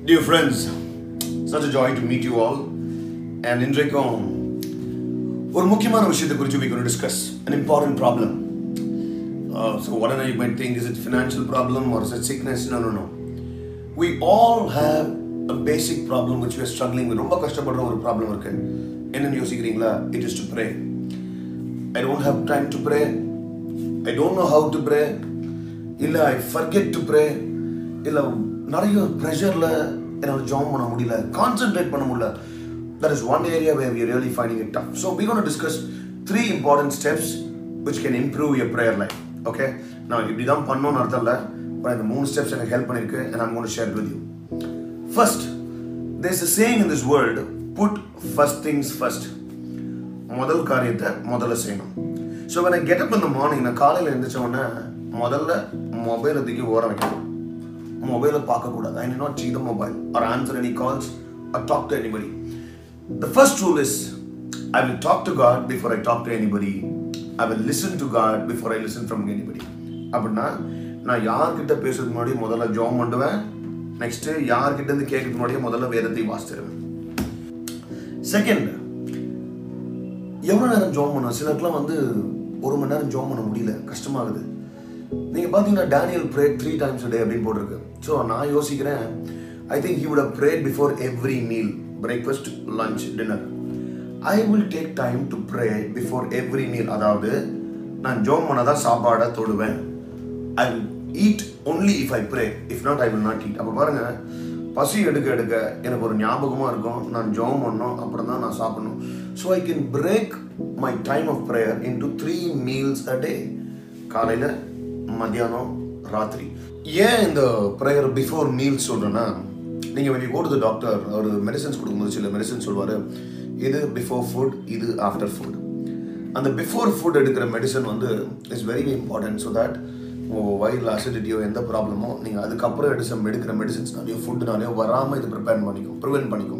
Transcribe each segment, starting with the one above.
Dear friends, such a joy to meet you all. And இன்றைக்கும் ஒரு முக்கியமான விஷயத்தை குறித்து we going to discuss an important problem. Uh, so whatever you might think, is it financial problem or is it sickness? No, no, no. We all have a basic problem which we are struggling with. ரொம்ப கஷ்டப்படுற ஒரு problem இருக்கு என்னன்னு யோசிக்கிறீங்களா it is to pray I don't have time to pray I don't know how to pray இல்லை I forget to pray இல்லை நிறைய ப்ரெஷரில் என்னால் ஜாம் பண்ண முடியல கான்சென்ட்ரேட் பண்ண முடியல that is one area where we really finding it tough so we gonna discuss three important steps which can improve your prayer life okay நான் இப்படி தான் பண்ணணும்னு அர்த்தம் இல்லை பட் இந்த மூணு ஸ்டெப்ஸ் எனக்கு ஹெல்ப் பண்ணியிருக்கு and I'm going to share it with you. First, there's a saying in this world, put first things first. முதல் காரியத்தை முதல்ல செய்யணும் so when I get up in the morning நான் காலையில் எழுந்திரிச்ச உடனே முதல்ல மொபைலை தூக்கி ஓரம் வைக்கணும் மொபைலை பார்க்கக்கூடாது I not see the mobile or answer any calls or talk to anybody the first rule is I will talk to God before I talk to anybody I will listen to God before I listen from anybody அப்படின்னா நான் யார்கிட்ட பேசுறதுக்கு முன்னாடி முதல்ல ஜோம் பண்ணுவேன் next யார்கிட்ட இருந்து கேட்கறதுக்கு முன்னாடியே முதல்ல வேதத்தை வாசிச்சிருவேன் செகண்ட் எவ்வளோ நேரம் ஜோம் பண்ணுவேன் சிலருக்குலாம் வந்து ஒரு மணி நேரம் ஜோம் பண்ண முடியல கஷ்டமாகுது நீங்கள் பார்த்தீங்கன்னா Daniel pray three times day அப்படின்னு போட்டிருக்கு ஸோ நான் யோசிக்கிறேன் I think he would have prayed before every meal breakfast lunch dinner I will take time to pray before every meal அதாவது நான் ஜோம் பண்ண தான் சாப்பாடை தொடுவேன் I will eat only if I pray if not I will not eat அப்போ பாருங்க பசி எடுக்க எடுக்க எனக்கு ஒரு ஞாபகமாக இருக்கும் நான் ஜோம் பண்ணோம் அப்புறம் தான் நான் சாப்பிடணும் so I can break my time of prayer into three meals a day காலையில் மத்தியானம் ராத்திரி ஏன் இந்த ப்ரேயர் பிஃபோர் மீல்ஸ் சொல்கிறேன்னா நீங்கள் வெளியே போடுறது டாக்டர் அவர் மெடிசன்ஸ் கொடுக்கும்போது சில மெடிசன் சொல்வார் இது பிஃபோர் ஃபுட் இது ஆஃப்டர் ஃபுட் அந்த பிஃபோர் ஃபுட் எடுக்கிற மெடிசன் வந்து is very important so that உங்கள் வயிறில் அசிடிட்டியோ எந்த ப்ராப்ளமோ நீங்கள் அதுக்கப்புறம் எடுத்த எடுக்கிற மெடிசன்ஸ்னாலையோ ஃபுட்டுனாலையோ வராமல் இது ப்ரிப்பேர் பண்ணிக்கும் ப்ரிவென்ட் பண்ணிக்கும்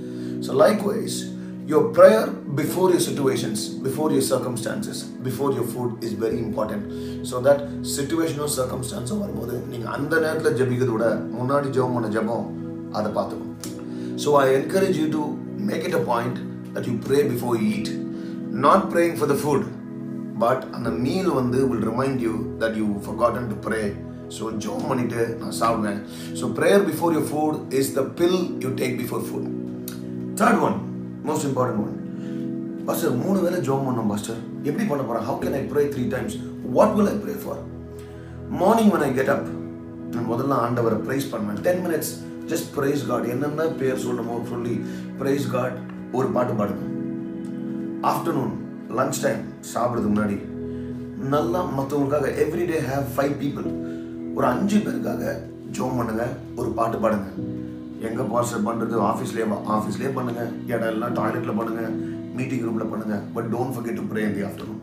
so likewise your prayer before your situations, before your circumstances, before your food is very important. So that situational circumstance வரும்போது நீங்கள் அந்த நேரத்தில் ஜெபிக்கிறத விட முன்னாடி ஜெபம் பண்ண ஜெபம் அதை பார்த்துக்கணும் so I encourage you to make it a point that you pray before eat not praying for the food but அந்த மீல் வந்து will remind you that you forgotten to pray so ஜோம் பண்ணிட்டு நான் சாப்பிடுவேன் so prayer before your food is the pill you take before food third one most important one pastor மூணு வேளை ஜோம் பண்ணோம் பாஸ்டர் எப்படி பண்ண போறேன் how can I pray three times what will I pray for morning when I get up நான் முதல்ல ஆண்டவரை ப்ரைஸ் பண்ணுவேன் ten minutes just praise God என்னென்ன பேர் சொல்லணுமோ சொல்லி ப்ரைஸ் காட் ஒரு பாட்டு பாடுங்க ஆஃப்டர்நூன் லஞ்ச் டைம் சாப்பிட்றதுக்கு முன்னாடி நல்லா மற்றவங்களுக்காக எவ்ரிடே ஹேவ் ஃபைவ் பீப்புள் ஒரு அஞ்சு பேருக்காக ஜோம் பண்ணுங்க ஒரு பாட்டு பாடுங்க எங்கே பாஸ்டர் பண்ணுறது ஆஃபீஸ்லேயே ஆஃபீஸ்லேயே பண்ணுங்க இடம் எல்லாம் டாய்லெட்டில் பண்ணுங்க மீட்டிங் ரூமில் பண்ணுங்க but don't forget to pray in the afternoon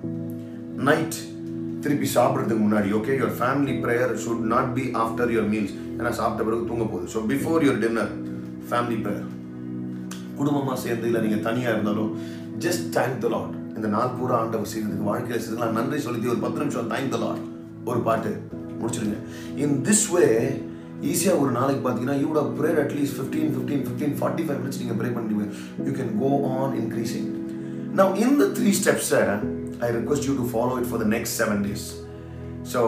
night திருப்பி சாப்பிட்றதுக்கு முன்னாடி okay your family prayer should not be after your meals ஏன்னா சாப்பிட்ட பிறகு தூங்க போகுது so before your dinner family prayer குடும்பமாக சேர்ந்து இல்லை நீங்கள் தனியாக இருந்தாலும் ஜஸ்ட் தேங்க் த லாட் இந்த நாள் பூரா ஆண்டவர் செய்ததுக்கு வாழ்க்கையில் செய்ததுலாம் நன்றி சொல்லி ஒரு பத்து நிமிஷம் தேங்க் த லாட் ஒரு பாட்டு முடிச்சிருங்க இன் திஸ் வே ஈஸியாக ஒரு நாளைக்கு பார்த்தீங்கன்னா you would have prayed at least fifteen fifteen fifteen forty five minutes நீங்கள் ப்ரே பண்ணுவீங்க you can go on increasing Now, in the three steps, sir, I request you to follow it for the next seven days. So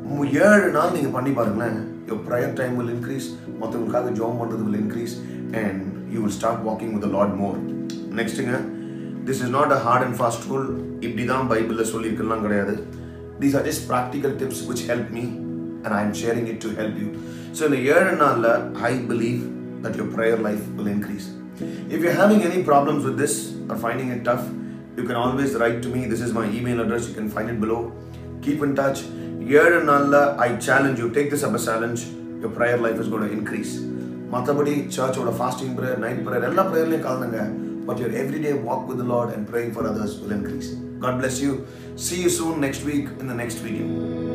ஏழு நாள் நீங்கள் பண்ணி பாருங்களேன் your prayer time will increase மற்றவங்களுக்காக ஜோம் பண்ணுறது will increase and you will start walking with lot more நெக்ஸ்ட்டுங்க this is not a hard and fast rule இப்படி தான் பைபிளில் சொல்லியிருக்கலாம் கிடையாது these are just practical tips which help me and I am sharing it to help you so இந்த ஏழு நாளில் I believe that your prayer life will increase If you're having any problems with this or finding it tough, you can always write to me. This is my email address. You can find it below. Keep in touch. ஏழு நாளில் I challenge you take this up a challenge your prayer life is gonna increase மற்றபடி சர்ச்சோட fasting prayer night prayer எல்லா ப்ரேயர்லையும் கலந்துங்க but your everyday walk with Lord and praying for others will increase God bless you see you soon next week in the next video